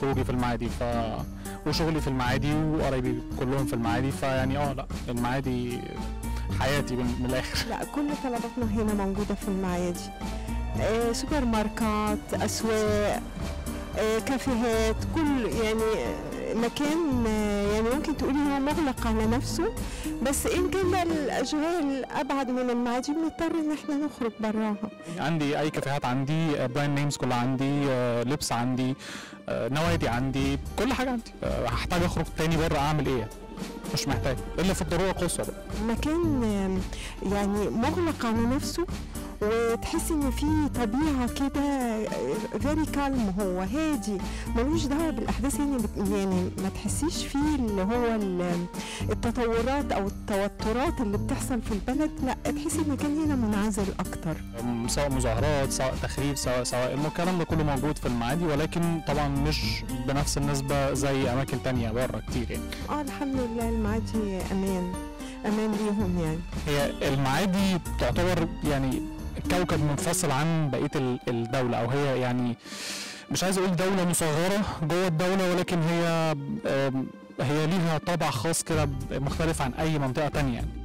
خروجي في المعادي ف وشغلي في المعادي وقرايبي كلهم في المعادي فيعني اه لا المعادي حياتي من, من الاخر لا كل طلباتنا هنا موجودة في المعادي آه، سوبر ماركات أسواق آه، كافيهات كل يعني آه، مكان آه، يعني ممكن تقولي هو مغلق على نفسه بس إن كان بقى الأشغال أبعد من المعادي بنضطر إن احنا نخرج براها عندي اي كافيهات عندي براند نيمز كلها عندي آه، لبس عندي آه، نوادي عندي كل حاجه عندي آه، هحتاج اخرج تاني بره اعمل ايه مش محتاج الا في الضروره القصوى بقى مكان آم، يعني مغلق على نفسه وتحس ان في طبيعه كده فيري كالم هو هادي ملوش دعوه بالاحداث يعني بت- يعني ما تحسيش فيه اللي هو ال- التطورات او التوترات اللي بتحصل في البلد لا تحسي المكان هنا منعزل اكتر أم، سواء مظاهرات سواء تخريب سواء سواء الم- الكلام ده كله موجود في المعادي ولكن طبعا مش بنفس النسبه زي اماكن تانية بره كتير يعني اه الحمد لله المعادي امان امان ليهم يعني هي المعادي تعتبر يعني كوكب منفصل عن بقيه ال- الدوله او هي يعني مش عايز اقول دوله مصغره جوه الدوله ولكن هي أم، هي ليها طابع خاص كده مختلف عن اي منطقه تانية يعني